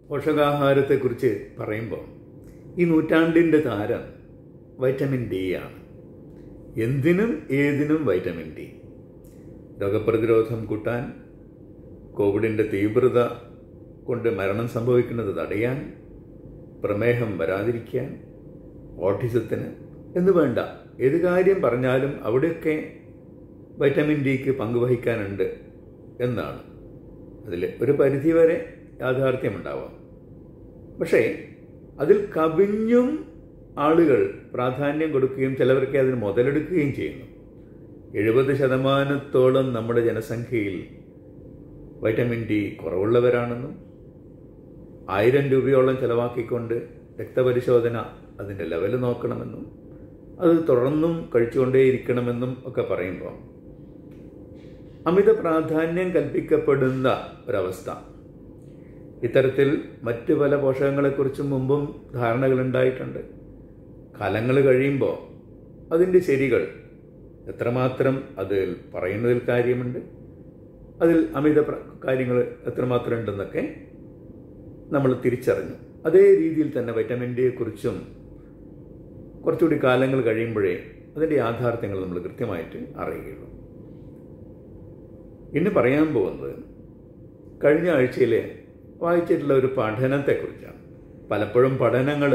പോഷകാഹാരത്തെക്കുറിച്ച് പറയുമ്പോൾ ഈ നൂറ്റാണ്ടിൻ്റെ താരം വൈറ്റമിൻ ഡി ആണ് എന്തിനും ഏതിനും വൈറ്റമിൻ ഡി രോഗപ്രതിരോധം കൂട്ടാൻ കോവിഡിൻ്റെ തീവ്രത കൊണ്ട് മരണം സംഭവിക്കുന്നത് തടയാൻ പ്രമേഹം വരാതിരിക്കാൻ ഓട്ടിസത്തിന് എന്ന് വേണ്ട ഏത് കാര്യം പറഞ്ഞാലും അവിടെയൊക്കെ വൈറ്റമിൻ ഡിക്ക് പങ്കുവഹിക്കാനുണ്ട് എന്നാണ് അതിൽ ഒരു പരിധിവരെ യാഥാർത്ഥ്യമുണ്ടാവാം പക്ഷേ അതിൽ കവിഞ്ഞും ആളുകൾ പ്രാധാന്യം കൊടുക്കുകയും ചിലവർക്ക് അതിന് മുതലെടുക്കുകയും ചെയ്യുന്നു എഴുപത് ശതമാനത്തോളം നമ്മുടെ ജനസംഖ്യയിൽ വൈറ്റമിൻ ഡി കുറവുള്ളവരാണെന്നും ആയിരം രൂപയോളം ചെലവാക്കിക്കൊണ്ട് രക്തപരിശോധന അതിൻ്റെ ലെവൽ നോക്കണമെന്നും അത് തുടർന്നും കഴിച്ചുകൊണ്ടേയിരിക്കണമെന്നും ഒക്കെ പറയുമ്പോൾ അമിത പ്രാധാന്യം കൽപ്പിക്കപ്പെടുന്ന ഒരവസ്ഥ ഇത്തരത്തിൽ മറ്റ് പല പോഷകങ്ങളെക്കുറിച്ചും മുമ്പും ധാരണകളുണ്ടായിട്ടുണ്ട് കാലങ്ങൾ കഴിയുമ്പോൾ അതിൻ്റെ ശരികൾ എത്രമാത്രം അതിൽ പറയുന്നതിൽ കാര്യമുണ്ട് അതിൽ അമിത കാര്യങ്ങൾ എത്രമാത്രം ഉണ്ടെന്നൊക്കെ നമ്മൾ തിരിച്ചറിഞ്ഞു അതേ രീതിയിൽ തന്നെ വൈറ്റമിൻ ഡിയെക്കുറിച്ചും കുറച്ചുകൂടി കാലങ്ങൾ കഴിയുമ്പോഴേ അതിൻ്റെ യാഥാർത്ഥ്യങ്ങൾ നമ്മൾ കൃത്യമായിട്ട് അറിയുകയുള്ളൂ ഇന്ന് പറയാൻ പോകുന്നത് കഴിഞ്ഞ ആഴ്ചയിലെ വായിച്ചിട്ടുള്ള ഒരു പഠനത്തെക്കുറിച്ചാണ് പലപ്പോഴും പഠനങ്ങൾ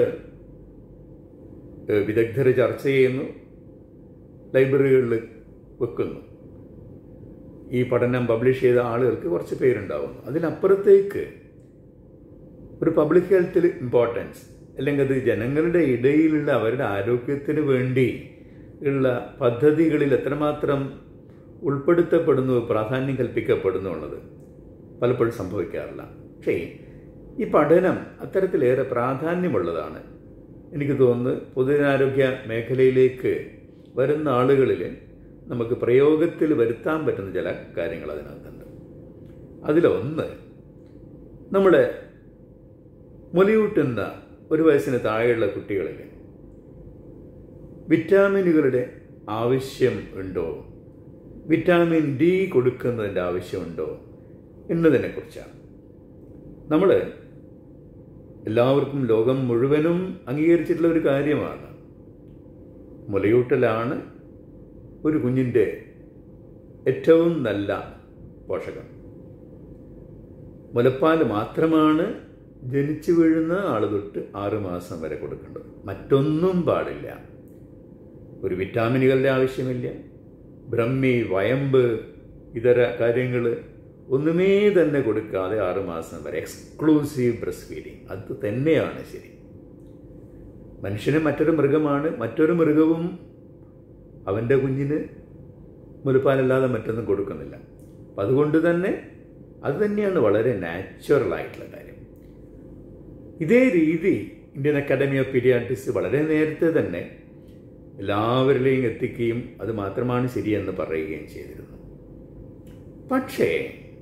വിദഗ്ധർ ചർച്ച ചെയ്യുന്നു ലൈബ്രറികളിൽ വെക്കുന്നു ഈ പഠനം പബ്ലിഷ് ചെയ്ത ആളുകൾക്ക് കുറച്ച് പേരുണ്ടാവുന്നു അതിനപ്പുറത്തേക്ക് ഒരു പബ്ലിക് ഹെൽത്തിൽ ഇമ്പോർട്ടൻസ് അല്ലെങ്കിൽ അത് ജനങ്ങളുടെ ഇടയിലുള്ള അവരുടെ ആരോഗ്യത്തിന് വേണ്ടി ഉള്ള പദ്ധതികളിൽ എത്രമാത്രം ഉൾപ്പെടുത്തപ്പെടുന്നു പ്രാധാന്യം കൽപ്പിക്കപ്പെടുന്നു ഉള്ളത് പലപ്പോഴും സംഭവിക്കാറില്ല പക്ഷേ ഈ പഠനം അത്തരത്തിലേറെ പ്രാധാന്യമുള്ളതാണ് എനിക്ക് തോന്നുന്നു പൊതുജനാരോഗ്യ മേഖലയിലേക്ക് വരുന്ന ആളുകളിൽ നമുക്ക് പ്രയോഗത്തിൽ വരുത്താൻ പറ്റുന്ന ചില കാര്യങ്ങൾ അതിനകത്തുണ്ട് അതിലൊന്ന് നമ്മുടെ മുലയൂട്ടുന്ന ഒരു വയസ്സിന് താഴെയുള്ള കുട്ടികളിൽ വിറ്റാമിനുകളുടെ ആവശ്യം ഉണ്ടോ വിറ്റാമിൻ ഡി കൊടുക്കുന്നതിൻ്റെ ആവശ്യമുണ്ടോ എന്നതിനെക്കുറിച്ചാണ് നമ്മൾ എല്ലാവർക്കും ലോകം മുഴുവനും അംഗീകരിച്ചിട്ടുള്ള ഒരു കാര്യമാണ് മുലയൂട്ടലാണ് ഒരു കുഞ്ഞിൻ്റെ ഏറ്റവും നല്ല പോഷകം മുലപ്പാൽ മാത്രമാണ് ജനിച്ചു വീഴുന്ന ആൾ തൊട്ട് ആറുമാസം വരെ കൊടുക്കേണ്ടത് മറ്റൊന്നും പാടില്ല ഒരു വിറ്റാമിനുകളുടെ ആവശ്യമില്ല ബ്രഹ്മി വയമ്പ് ഇതര കാര്യങ്ങൾ ഒന്നുമേ തന്നെ കൊടുക്കാതെ ആറുമാസം വരെ എക്സ്ക്ലൂസീവ് ബ്രസ്റ്റ് ഫീഡിങ് അത് തന്നെയാണ് ശരി മനുഷ്യന് മറ്റൊരു മൃഗമാണ് മറ്റൊരു മൃഗവും അവൻ്റെ കുഞ്ഞിന് മുലപ്പാലല്ലാതെ മറ്റൊന്നും കൊടുക്കുന്നില്ല അപ്പം അതുകൊണ്ട് തന്നെ അത് തന്നെയാണ് വളരെ നാച്ചുറൽ ആയിട്ടുള്ള കാര്യം ഇതേ രീതി ഇന്ത്യൻ അക്കാഡമി ഓഫ് പീഡിയാട്രിക്സ് വളരെ നേരത്തെ തന്നെ എല്ലാവരിലെയും എത്തിക്കുകയും അത് മാത്രമാണ് ശരിയെന്ന് പറയുകയും ചെയ്തിരുന്നു പക്ഷേ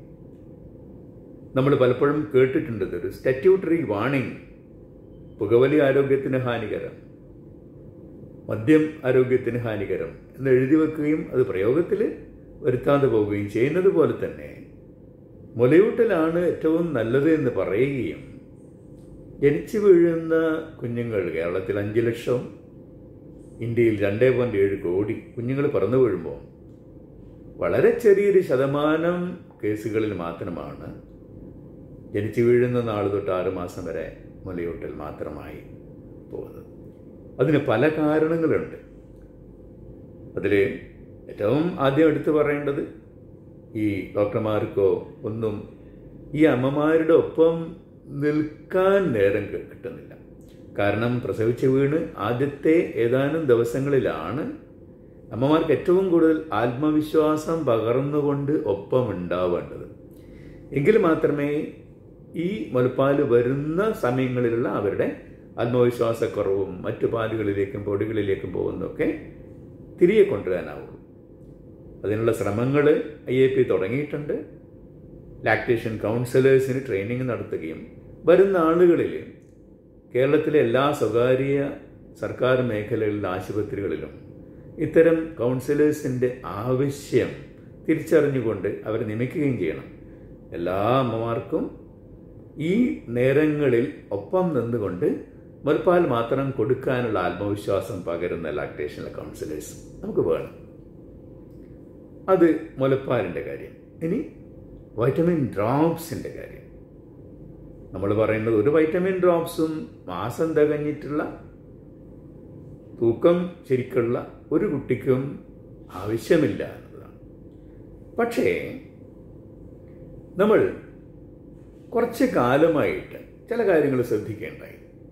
നമ്മൾ പലപ്പോഴും കേട്ടിട്ടുണ്ട് ഒരു സ്റ്റാറ്റ്യൂട്ടറി വാണിംഗ് പുകവലി ആരോഗ്യത്തിന് ഹാനികരം മദ്യം ആരോഗ്യത്തിന് ഹാനികരം എന്ന് എഴുതി വെക്കുകയും അത് പ്രയോഗത്തിൽ വരുത്താതെ പോവുകയും ചെയ്യുന്നത് പോലെ തന്നെ മുലയൂട്ടലാണ് ഏറ്റവും നല്ലത് എന്ന് പറയുകയും ജനിച്ചു വീഴുന്ന കുഞ്ഞുങ്ങൾ കേരളത്തിൽ അഞ്ച് ലക്ഷം ഇന്ത്യയിൽ രണ്ടേ പോയിൻറ്റ് ഏഴ് കോടി കുഞ്ഞുങ്ങൾ പറന്നു വീഴുമ്പോൾ വളരെ ചെറിയൊരു ശതമാനം കേസുകളിൽ മാത്രമാണ് ജനിച്ചു വീഴുന്ന നാൾ തൊട്ട് ആറ് മാസം വരെ മുലയൂട്ടൽ മാത്രമായി പോകുന്നത് അതിന് പല കാരണങ്ങളുണ്ട് അതിൽ ഏറ്റവും ആദ്യം എടുത്തു പറയേണ്ടത് ഈ ഡോക്ടർമാർക്കോ ഒന്നും ഈ അമ്മമാരുടെ ഒപ്പം നിൽക്കാൻ നേരം കിട്ടുന്നില്ല കാരണം പ്രസവിച്ച് വീണ് ആദ്യത്തെ ഏതാനും ദിവസങ്ങളിലാണ് അമ്മമാർക്ക് ഏറ്റവും കൂടുതൽ ആത്മവിശ്വാസം പകർന്നുകൊണ്ട് ഒപ്പം ഉണ്ടാവേണ്ടത് എങ്കിൽ മാത്രമേ ഈ മുലപ്പാൽ വരുന്ന സമയങ്ങളിലുള്ള അവരുടെ ആത്മവിശ്വാസക്കുറവും മറ്റു പാലുകളിലേക്കും പൊടികളിലേക്കും പോകുന്നതൊക്കെ തിരികെ കൊണ്ടുവരാനാവുള്ളൂ അതിനുള്ള ശ്രമങ്ങൾ ഐ എ പി തുടങ്ങിയിട്ടുണ്ട് ലാക്ടേഷൻ കൗൺസിലേഴ്സിന് ട്രെയിനിങ് നടത്തുകയും വരുന്ന ആളുകളിൽ കേരളത്തിലെ എല്ലാ സ്വകാര്യ സർക്കാർ മേഖലകളിലെ ആശുപത്രികളിലും ഇത്തരം കൗൺസിലേഴ്സിൻ്റെ ആവശ്യം തിരിച്ചറിഞ്ഞുകൊണ്ട് അവരെ നിയമിക്കുകയും ചെയ്യണം എല്ലാ അമ്മമാർക്കും ഈ നേരങ്ങളിൽ ഒപ്പം നിന്നുകൊണ്ട് മുലപ്പാൽ മാത്രം കൊടുക്കാനുള്ള ആത്മവിശ്വാസം പകരുന്ന ലാക്ടേഷൻ കൗൺസിലേഴ്സ് നമുക്ക് വേണം അത് മുലപ്പാലിൻ്റെ കാര്യം ഇനി വൈറ്റമിൻ ഡ്രോപ്സിൻ്റെ കാര്യം നമ്മൾ പറയുന്നത് ഒരു വൈറ്റമിൻ ഡ്രോപ്സും മാസം തികഞ്ഞിട്ടുള്ള തൂക്കം ശരിക്കുള്ള ഒരു കുട്ടിക്കും ആവശ്യമില്ല എന്നതാണ് പക്ഷേ നമ്മൾ കുറച്ച് കാലമായിട്ട് ചില കാര്യങ്ങൾ ശ്രദ്ധിക്കേണ്ടായി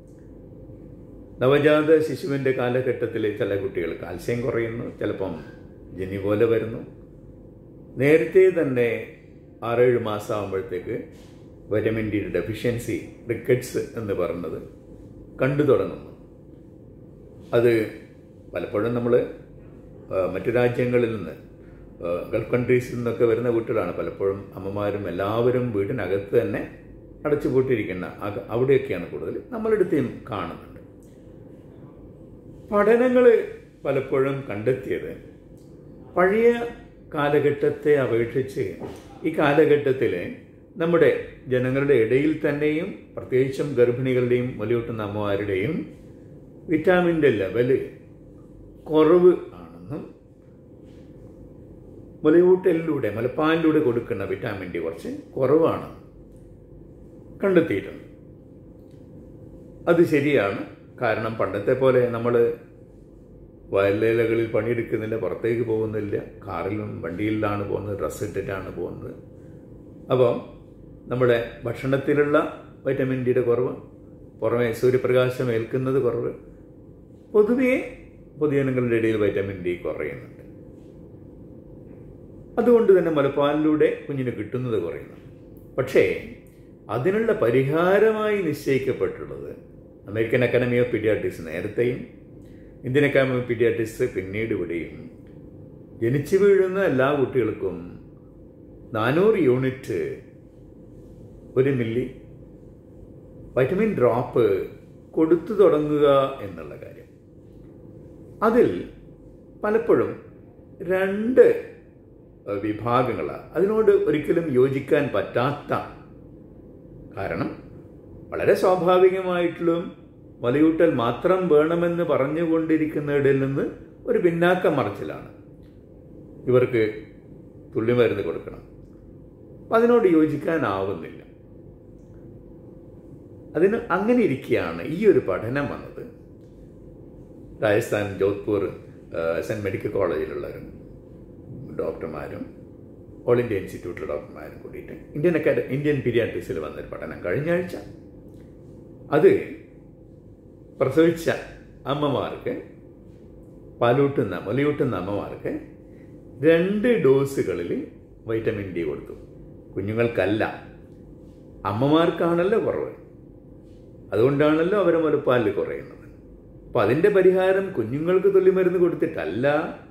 നവജാത ശിശുവിൻ്റെ കാലഘട്ടത്തിൽ ചില കുട്ടികൾ കാൽസ്യം കുറയുന്നു ചിലപ്പം ജനി പോലെ വരുന്നു നേരത്തെ തന്നെ ആറേഴ് മാസം ആകുമ്പോഴത്തേക്ക് വൈറ്റമിൻ ഡിയുടെ ഡെഫിഷ്യൻസി റിക്കറ്റ്സ് എന്ന് പറയുന്നത് കണ്ടു തുടങ്ങുന്നു അത് പലപ്പോഴും നമ്മൾ മറ്റു രാജ്യങ്ങളിൽ നിന്ന് ഗൾഫ് കൺട്രീസിൽ നിന്നൊക്കെ വരുന്ന കുട്ടികളാണ് പലപ്പോഴും അമ്മമാരും എല്ലാവരും വീടിനകത്ത് തന്നെ അടച്ചുപൂട്ടിയിരിക്കുന്ന അവിടെയൊക്കെയാണ് കൂടുതൽ നമ്മളെടുത്തേയും കാണുന്നുണ്ട് പഠനങ്ങൾ പലപ്പോഴും കണ്ടെത്തിയത് പഴയ കാലഘട്ടത്തെ അപേക്ഷിച്ച് ഈ കാലഘട്ടത്തിൽ നമ്മുടെ ജനങ്ങളുടെ ഇടയിൽ തന്നെയും പ്രത്യേകിച്ചും ഗർഭിണികളുടെയും മുലയൂട്ടുന്ന അമ്മമാരുടെയും വിറ്റാമിൻ്റെ ലെവല് കുറവ് ആണെന്നും മുലയൂട്ടലിലൂടെ മുലപ്പാലിലൂടെ കൊടുക്കുന്ന വിറ്റാമിൻ ഡി കുറച്ച് കുറവാണ് കണ്ടെത്തിയിട്ടുണ്ട് അത് ശരിയാണ് കാരണം പണ്ടത്തെ പോലെ നമ്മൾ വയലേലകളിൽ പണിയെടുക്കുന്നില്ല പുറത്തേക്ക് പോകുന്നില്ല കാറിലും വണ്ടിയിലാണ് പോകുന്നത് ഡ്രസ്സ് ഇട്ടിട്ടാണ് പോകുന്നത് അപ്പോൾ നമ്മുടെ ഭക്ഷണത്തിലുള്ള വൈറ്റമിൻ ഡിയുടെ കുറവ് പുറമെ സൂര്യപ്രകാശം ഏൽക്കുന്നത് കുറവ് പൊതുവേ പൊതുജനങ്ങളുടെ ഇടയിൽ വൈറ്റമിൻ ഡി കുറയുന്നുണ്ട് അതുകൊണ്ട് തന്നെ മുലപ്പാലിലൂടെ കുഞ്ഞിന് കിട്ടുന്നത് കുറയുന്നു പക്ഷേ അതിനുള്ള പരിഹാരമായി നിശ്ചയിക്കപ്പെട്ടുള്ളത് അമേരിക്കൻ അക്കാഡമി ഓഫ് പീഡിയാട്രിക്സ് നേരത്തെയും ഇന്ത്യൻ അക്കാഡമി ഓഫ് പീഡിയാട്രിക്സ് പിന്നീട് ഇവിടെയും ജനിച്ചു വീഴുന്ന എല്ലാ കുട്ടികൾക്കും നാനൂറ് യൂണിറ്റ് ഒരു മില്ലി വൈറ്റമിൻ ഡ്രോപ്പ് കൊടുത്തു തുടങ്ങുക എന്നുള്ള കാര്യം അതിൽ പലപ്പോഴും രണ്ട് വിഭാഗങ്ങളാണ് അതിനോട് ഒരിക്കലും യോജിക്കാൻ പറ്റാത്ത കാരണം വളരെ സ്വാഭാവികമായിട്ടുള്ള മലയൂട്ടൽ മാത്രം വേണമെന്ന് പറഞ്ഞുകൊണ്ടിരിക്കുന്നതിൽ നിന്ന് ഒരു പിന്നാക്കം മറിച്ചിലാണ് ഇവർക്ക് തുള്ളിമരുന്ന് കൊടുക്കണം അപ്പം അതിനോട് യോജിക്കാനാവുന്നില്ല അതിന് അങ്ങനെ ഇരിക്കുകയാണ് ഈ ഒരു പഠനം വന്നത് രാജസ്ഥാൻ ജോധ്പൂർ സെൻറ്റ് മെഡിക്കൽ കോളേജിലുള്ള ഡോക്ടർമാരും ഓൾ ഇന്ത്യ ഇൻസ്റ്റിറ്റ്യൂട്ടിലെ ഡോക്ടർമാരും കൂടിയിട്ട് ഇന്ത്യൻ അക്കാഡ ഇന്ത്യൻ പീരിയാട്രിക്സിൽ വന്നൊരു പഠനം കഴിഞ്ഞ ആഴ്ച അത് പ്രസവിച്ച അമ്മമാർക്ക് പാലൂട്ടുന്ന മുലയൂട്ടുന്ന അമ്മമാർക്ക് രണ്ട് ഡോസുകളിൽ വൈറ്റമിൻ ഡി കൊടുത്തു കുഞ്ഞുങ്ങൾക്കല്ല അമ്മമാർക്കാണല്ലോ കുറവ് അതുകൊണ്ടാണല്ലോ അവരെ മുലപ്പാലിൽ കുറയുന്നത് അപ്പം അതിൻ്റെ പരിഹാരം കുഞ്ഞുങ്ങൾക്ക് തുള്ളിമരുന്ന് കൊടുത്തിട്ടല്ല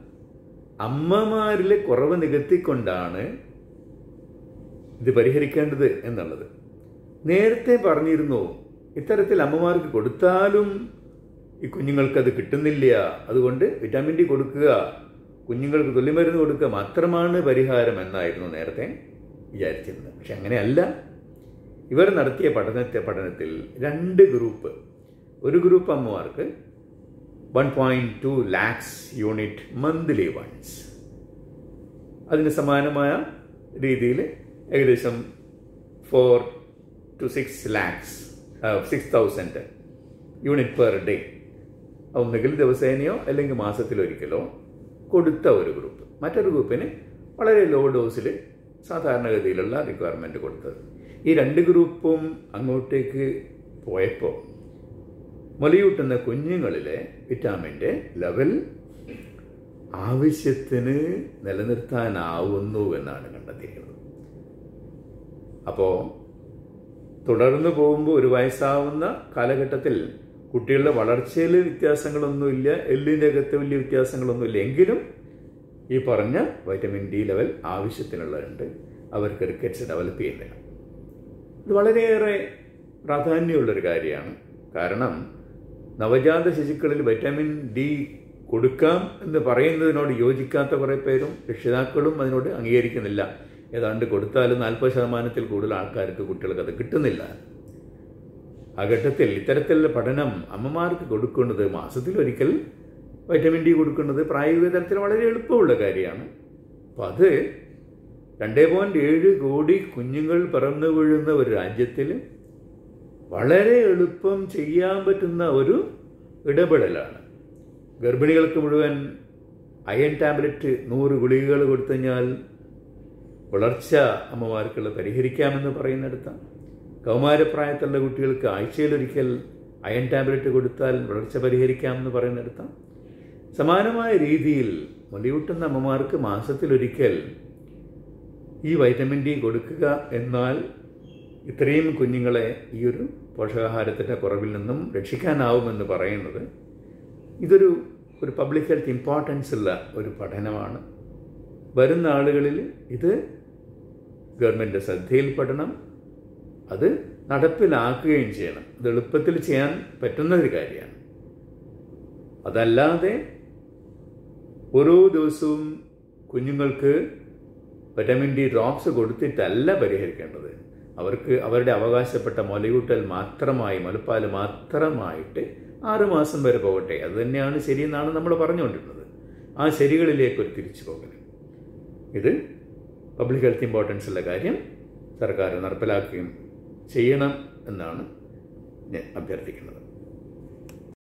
അമ്മമാരിലെ കുറവ് നികത്തിക്കൊണ്ടാണ് ഇത് പരിഹരിക്കേണ്ടത് എന്നുള്ളത് നേരത്തെ പറഞ്ഞിരുന്നു ഇത്തരത്തിൽ അമ്മമാർക്ക് കൊടുത്താലും ഈ കുഞ്ഞുങ്ങൾക്ക് അത് കിട്ടുന്നില്ല അതുകൊണ്ട് വിറ്റാമിൻ ഡി കൊടുക്കുക കുഞ്ഞുങ്ങൾക്ക് തുള്ളിമരുന്ന് കൊടുക്കുക മാത്രമാണ് പരിഹാരം എന്നായിരുന്നു നേരത്തെ വിചാരിച്ചിരുന്നത് പക്ഷെ അങ്ങനെയല്ല ഇവർ നടത്തിയ പഠനത്തെ പഠനത്തിൽ രണ്ട് ഗ്രൂപ്പ് ഒരു ഗ്രൂപ്പ് അമ്മമാർക്ക് one point two lakhs unit monthly once അതിന് സമാനമായ രീതിയിൽ ഏകദേശം four to six lakhs six thousand unit per day ഒന്നുകിൽ ദിവസേനയോ അല്ലെങ്കിൽ മാസത്തിലൊരിക്കലോ കൊടുത്ത ഒരു ഗ്രൂപ്പ് മറ്റൊരു ഗ്രൂപ്പിന് വളരെ ലോ ഡോസിൽ സാധാരണഗതിയിലുള്ള റിക്വയർമെൻറ്റ് കൊടുത്തത് ഈ രണ്ട് ഗ്രൂപ്പും അങ്ങോട്ടേക്ക് പോയപ്പോൾ മുലയൂട്ടുന്ന കുഞ്ഞുങ്ങളിലെ വിറ്റാമിൻ്റെ ലെവൽ ആവശ്യത്തിന് നിലനിർത്താനാവുന്നു എന്നാണ് കണ്ടെത്തിയിരിക്കുന്നത് അപ്പോൾ തുടർന്ന് പോകുമ്പോൾ ഒരു വയസ്സാവുന്ന കാലഘട്ടത്തിൽ കുട്ടികളുടെ വളർച്ചയിൽ വ്യത്യാസങ്ങളൊന്നുമില്ല എല്ലിൻ്റെ അകത്ത് വലിയ വ്യത്യാസങ്ങളൊന്നുമില്ല എങ്കിലും ഈ പറഞ്ഞ വൈറ്റമിൻ ഡി ലെവൽ ആവശ്യത്തിനുള്ളതുണ്ട് അവർക്ക് റിക്കറ്റ്സ് ഡെവലപ്പ് ചെയ്യുന്നില്ല ഇത് വളരെയേറെ പ്രാധാന്യമുള്ളൊരു കാര്യമാണ് കാരണം നവജാത ശിശുക്കളിൽ വൈറ്റമിൻ ഡി കൊടുക്കാം എന്ന് പറയുന്നതിനോട് യോജിക്കാത്ത കുറേ പേരും രക്ഷിതാക്കളും അതിനോട് അംഗീകരിക്കുന്നില്ല ഏതാണ്ട് കൊടുത്താലും നാൽപ്പത് ശതമാനത്തിൽ കൂടുതൽ ആൾക്കാർക്ക് കുട്ടികൾക്ക് അത് കിട്ടുന്നില്ല ആ ഘട്ടത്തിൽ ഇത്തരത്തിലുള്ള പഠനം അമ്മമാർക്ക് കൊടുക്കേണ്ടത് മാസത്തിലൊരിക്കൽ വൈറ്റമിൻ ഡി കൊടുക്കേണ്ടത് പ്രായോഗിക തലത്തിൽ വളരെ എളുപ്പമുള്ള കാര്യമാണ് അപ്പം അത് രണ്ടേ പോയിൻറ്റ് ഏഴ് കോടി കുഞ്ഞുങ്ങൾ പിറന്നു വീഴുന്ന ഒരു രാജ്യത്തിൽ വളരെ എളുപ്പം ചെയ്യാൻ പറ്റുന്ന ഒരു ഇടപെടലാണ് ഗർഭിണികൾക്ക് മുഴുവൻ അയൺ ടാബ്ലറ്റ് നൂറ് ഗുളികകൾ കൊടുത്തു കഴിഞ്ഞാൽ വളർച്ച അമ്മമാർക്കുള്ള പരിഹരിക്കാമെന്ന് പറയുന്നിടത്താണ് കൗമാരപ്രായത്തിലുള്ള കുട്ടികൾക്ക് ആഴ്ചയിലൊരിക്കൽ അയൺ ടാബ്ലറ്റ് കൊടുത്താൽ വളർച്ച പരിഹരിക്കാമെന്ന് പറയുന്നിടത്താണ് സമാനമായ രീതിയിൽ മുലയൂട്ടുന്ന അമ്മമാർക്ക് മാസത്തിലൊരിക്കൽ ഈ വൈറ്റമിൻ ഡി കൊടുക്കുക എന്നാൽ ഇത്രയും കുഞ്ഞുങ്ങളെ ഈ ഒരു പോഷകാഹാരത്തിൻ്റെ കുറവിൽ നിന്നും രക്ഷിക്കാനാവുമെന്ന് പറയുന്നത് ഇതൊരു ഒരു പബ്ലിക് ഹെൽത്ത് ഇമ്പോർട്ടൻസ് ഉള്ള ഒരു പഠനമാണ് വരുന്ന ആളുകളിൽ ഇത് ഗവൺമെൻറ് ശ്രദ്ധയിൽപ്പെടണം അത് നടപ്പിലാക്കുകയും ചെയ്യണം ഇത് എളുപ്പത്തിൽ ചെയ്യാൻ പറ്റുന്ന ഒരു കാര്യമാണ് അതല്ലാതെ ഓരോ ദിവസവും കുഞ്ഞുങ്ങൾക്ക് വിറ്റമിൻ ഡി ഡ്രോപ്സ് കൊടുത്തിട്ടല്ല പരിഹരിക്കേണ്ടത് അവർക്ക് അവരുടെ അവകാശപ്പെട്ട മുലയൂട്ടൽ മാത്രമായി മുലപ്പാൽ മാത്രമായിട്ട് ആറുമാസം വരെ പോകട്ടെ അത് തന്നെയാണ് ശരിയെന്നാണ് നമ്മൾ പറഞ്ഞുകൊണ്ടിരുന്നത് ആ ശരികളിലേക്ക് ഒരു തിരിച്ചു പോകണം ഇത് പബ്ലിക് ഹെൽത്ത് ഇമ്പോർട്ടൻസ് ഉള്ള കാര്യം സർക്കാർ നടപ്പിലാക്കുകയും ചെയ്യണം എന്നാണ് ഞാൻ അഭ്യർത്ഥിക്കുന്നത്